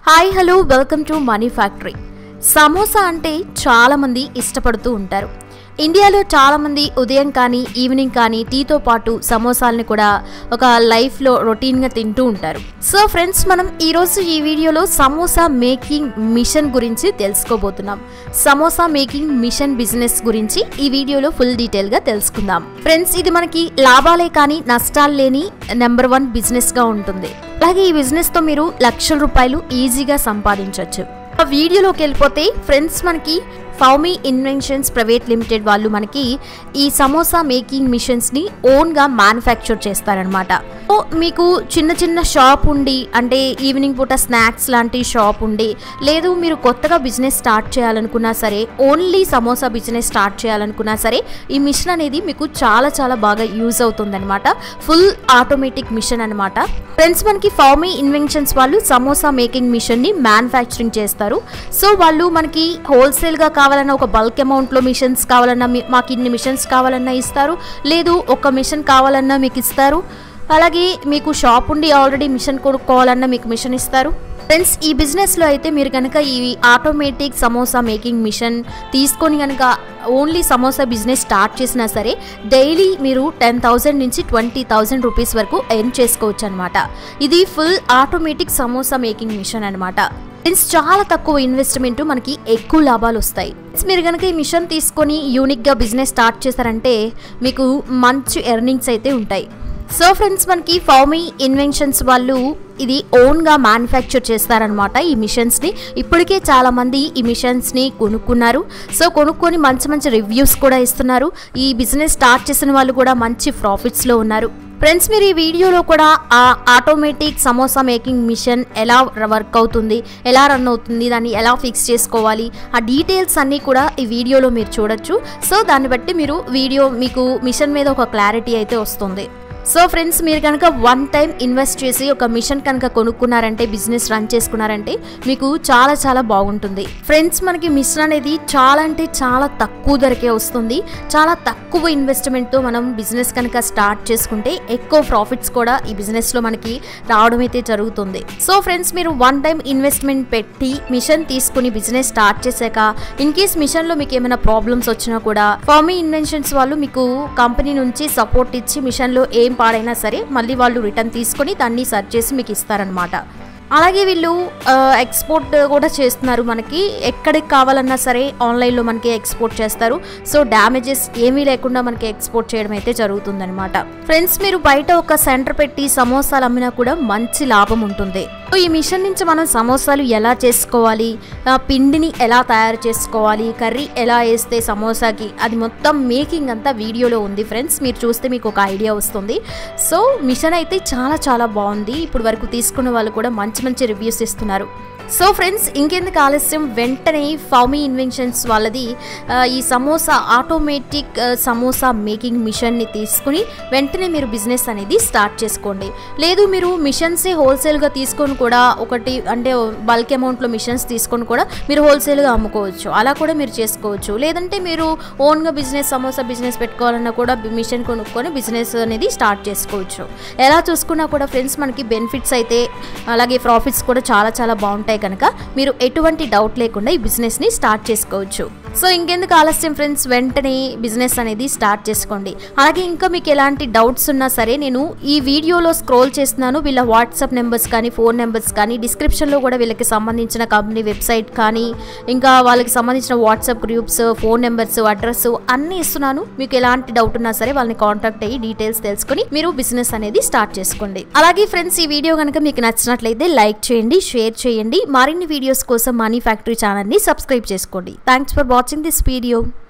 hi hello welcome to money factory samosa అంటే చాలామంది ఇష్టపడుతూ ఉంటారు ఇండియాలో చాలామంది ఉదయం కానీ ఈవినింగ్ కానీ టీతో పాటు సమోసాలని కూడా ఒక లైఫ్లో రొటీన్గా తింటూ ఉంటారు సో ఫ్రెండ్స్ మనం ఈరోజు ఈ వీడియోలో సమోసా మేకింగ్ మిషన్ గురించి తెలుసుకోబోతున్నాం సమోసా మేకింగ్ మిషన్ బిజినెస్ గురించి ఈ వీడియోలో ఫుల్ డీటెయిల్గా తెలుసుకుందాం ఫ్రెండ్స్ ఇది మనకి లాభాలే కానీ నష్టాలు లేని నెంబర్ వన్ బిజినెస్గా ఉంటుంది అలాగే ఈ బిజినెస్తో మీరు లక్షల రూపాయలు ఈజీగా సంపాదించవచ్చు ఆ వీడియోలోకి వెళ్ళిపోతే ఫ్రెండ్స్ మనకి ఫౌమీ ఇన్వెన్షన్స్ ప్రైవేట్ లిమిటెడ్ వాళ్ళు మనకి ఈ సమోసా మేకింగ్ మిషన్స్ని ఓన్గా మ్యానుఫ్యాక్చర్ చేస్తారనమాట సో మీకు చిన్న చిన్న షాప్ ఉండి అంటే ఈవినింగ్ పూట స్నాక్స్ లాంటి షాప్ ఉండి లేదు మీరు కొత్తగా బిజినెస్ స్టార్ట్ చేయాలనుకున్నా సరే ఓన్లీ సమోసా బిజినెస్ స్టార్ట్ చేయాలనుకున్నా సరే ఈ మిషన్ అనేది మీకు చాలా చాలా బాగా యూజ్ అవుతుందన్నమాట ఫుల్ ఆటోమేటిక్ మిషన్ అనమాట ఫ్రెండ్స్ మనకి ఫౌమీ ఇన్వెన్షన్స్ వాళ్ళు సమోసా మేకింగ్ మిషన్ని మ్యానుఫ్యాక్చరింగ్ చేస్తారు సో వాళ్ళు మనకి హోల్సేల్గా కావాలన్నా ఒక బల్క్ అమౌంట్లో మిషన్స్ కావాలన్నా మీ- మాకు ఇన్ని మిషన్స్ కావాలన్నా ఇస్తారు లేదు ఒక మిషన్ కావాలన్నా మీకు ఇస్తారు అలాగే మీకు షాప్ ఉండి ఆల్రెడీ మిషన్ కొనుక్కోవాలన్నా మీకు మిషన్ ఇస్తారు ఫ్రెండ్స్ ఈ బిజినెస్లో అయితే మీరు కనుక ఈ ఆటోమేటిక్ సమోసా మేకింగ్ మిషన్ తీసుకొని కనుక ఓన్లీ సమోసా బిజినెస్ స్టార్ట్ చేసినా సరే డైలీ మీరు టెన్ థౌజండ్ నుంచి ట్వంటీ థౌజండ్ రూపీస్ వరకు ఎర్న్ చేసుకోవచ్చు అనమాట ఇది full automatic samosa making machine అనమాట ఫ్రెండ్స్ చాలా తక్కువ ఇన్వెస్ట్మెంట్ మనకి ఎక్కువ లాభాలు వస్తాయి Friends, మీరు కనుక ఈ మిషన్ తీసుకొని యూనిక్గా బిజినెస్ స్టార్ట్ చేశారంటే మీకు మంచి ఎర్నింగ్స్ అయితే ఉంటాయి సో ఫ్రెండ్స్ మనకి ఫౌమీ ఇన్వెన్షన్స్ వాళ్ళు ఇది ఓన్గా మ్యానుఫ్యాక్చర్ చేస్తారనమాట ఈ మిషన్స్ని ఇప్పటికే చాలామంది ఈ మిషన్స్ని కొనుక్కున్నారు సో కొనుక్కొని మంచి మంచి రివ్యూస్ కూడా ఇస్తున్నారు ఈ బిజినెస్ స్టార్ట్ చేసిన వాళ్ళు కూడా మంచి ప్రాఫిట్స్లో ఉన్నారు ఫ్రెండ్స్ మీరు ఈ వీడియోలో కూడా ఆ ఆటోమేటిక్ సమోసా మేకింగ్ మిషన్ ఎలా వర్క్ అవుతుంది ఎలా రన్ అవుతుంది దాన్ని ఎలా ఫిక్స్ చేసుకోవాలి ఆ డీటెయిల్స్ అన్నీ కూడా ఈ వీడియోలో మీరు చూడొచ్చు సో దాన్ని బట్టి మీరు వీడియో మీకు మిషన్ మీద ఒక క్లారిటీ అయితే వస్తుంది సో ఫ్రెండ్స్ మీరు కనుక వన్ టైం ఇన్వెస్ట్ చేసి ఒక మిషన్ కనుక కొనుక్కున్నారంటే బిజినెస్ రన్ చేసుకున్నారంటే మీకు చాలా చాలా బాగుంటుంది ఫ్రెండ్స్ మనకి మిషన్ అనేది చాలా అంటే చాలా తక్కువ ధరకే వస్తుంది చాలా తక్కువ ఇన్వెస్ట్మెంట్తో మనం బిజినెస్ కనుక స్టార్ట్ చేసుకుంటే ఎక్కువ ప్రాఫిట్స్ కూడా ఈ బిజినెస్లో మనకి రావడం అయితే జరుగుతుంది సో ఫ్రెండ్స్ మీరు వన్ టైం ఇన్వెస్ట్మెంట్ పెట్టి మిషన్ తీసుకుని బిజినెస్ స్టార్ట్ చేశాక ఇన్ కేస్ మిషన్లో మీకు ఏమైనా ప్రాబ్లమ్స్ వచ్చినా కూడా ఫార్మీ ఇన్వెన్షన్స్ వాళ్ళు మీకు కంపెనీ నుంచి సపోర్ట్ ఇచ్చి మిషన్లో ఏం పాడైనా సరే మళ్ళీ వాళ్ళు రిటర్న్ తీసుకొని దాన్ని సర్చ్ చేసి మీకు ఇస్తారనమాట అలాగే వీళ్ళు ఎక్స్పోర్ట్ కూడా చేస్తున్నారు మనకి ఎక్కడికి కావాలన్నా సరే ఆన్లైన్లో మనకి ఎక్స్పోర్ట్ చేస్తారు సో డ్యామేజెస్ ఏమీ లేకుండా మనకి ఎక్స్పోర్ట్ చేయడం అయితే జరుగుతుందన్నమాట ఫ్రెండ్స్ మీరు బయట ఒక సెంటర్ పెట్టి సమోసాలు అమ్మినా కూడా మంచి లాభం ఉంటుంది సో ఈ మిషన్ నుంచి మనం సమోసాలు ఎలా చేసుకోవాలి ఆ పిండిని ఎలా తయారు చేసుకోవాలి కర్రీ ఎలా వేస్తే సమోసాకి అది మొత్తం మేకింగ్ అంతా వీడియోలో ఉంది ఫ్రెండ్స్ మీరు చూస్తే మీకు ఒక ఐడియా వస్తుంది సో మిషన్ అయితే చాలా చాలా బాగుంది ఇప్పుడు వరకు తీసుకున్న వాళ్ళు కూడా మంచి మంచి రివ్యూస్ ఇస్తున్నారు సో ఫ్రెండ్స్ ఇంకెందుకు ఆలస్యం వెంటనే ఫౌమీ ఇన్వెన్షన్స్ వాళ్ళది ఆ, ఈ సమోసా ఆటోమేటిక్ ఆ, సమోసా మేకింగ్ మిషన్ని తీసుకుని వెంటనే మీరు బిజినెస్ అనేది స్టార్ట్ చేసుకోండి లేదు మీరు మిషన్సే హోల్సేల్గా తీసుకొని కూడా ఒకటి అంటే బల్క్ అమౌంట్లో మిషన్స్ తీసుకొని కూడా మీరు హోల్సేల్గా అమ్ముకోవచ్చు అలా కూడా మీరు చేసుకోవచ్చు లేదంటే మీరు ఓన్గా బిజినెస్ సమోసా బిజినెస్ పెట్టుకోవాలన్నా కూడా మిషన్ కొనుక్కొని బిజినెస్ అనేది స్టార్ట్ చేసుకోవచ్చు ఎలా చూసుకున్నా కూడా ఫ్రెండ్స్ మనకి బెనిఫిట్స్ అయితే అలాగే ప్రాఫిట్స్ కూడా చాలా చాలా బాగుంటాయి కనుక మీరు ఎటువంటి డౌట్ లేకుండా ఈ బిజినెస్ని స్టార్ట్ చేసుకోవచ్చు సో ఇంకెందుకు ఆలస్యం ఫ్రెండ్స్ వెంటనే బిజినెస్ అనేది స్టార్ట్ చేసుకోండి అలాగే ఇంకా మీకు ఎలాంటి డౌట్స్ ఉన్నా సరే నేను ఈ వీడియోలో స్క్రోల్ చేస్తున్నాను వీళ్ళ వాట్సాప్ నెంబర్స్ కానీ ఫోన్ నెంబర్స్ కానీ డిస్క్రిప్షన్లో కూడా వీళ్ళకి సంబంధించిన కంపెనీ వెబ్సైట్ కానీ ఇంకా వాళ్ళకి సంబంధించిన WhatsApp groups phone numbers address అన్నీ ఇస్తున్నాను మీకు ఎలాంటి డౌట్ ఉన్నా సరే వాళ్ళని కాంటాక్ట్ అయ్యి డీటెయిల్స్ తెలుసుకొని మీరు బిజినెస్ అనేది స్టార్ట్ చేసుకోండి అలాగే ఫ్రెండ్స్ ఈ వీడియో కనుక మీకు నచ్చినట్లయితే లైక్ చేయండి షేర్ చేయండి మరిన్ని వీడియోస్ కోసం మనీ ఫ్యాక్టరీ ఛానల్ని సబ్స్క్రైబ్ చేసుకోండి thanks for watching this video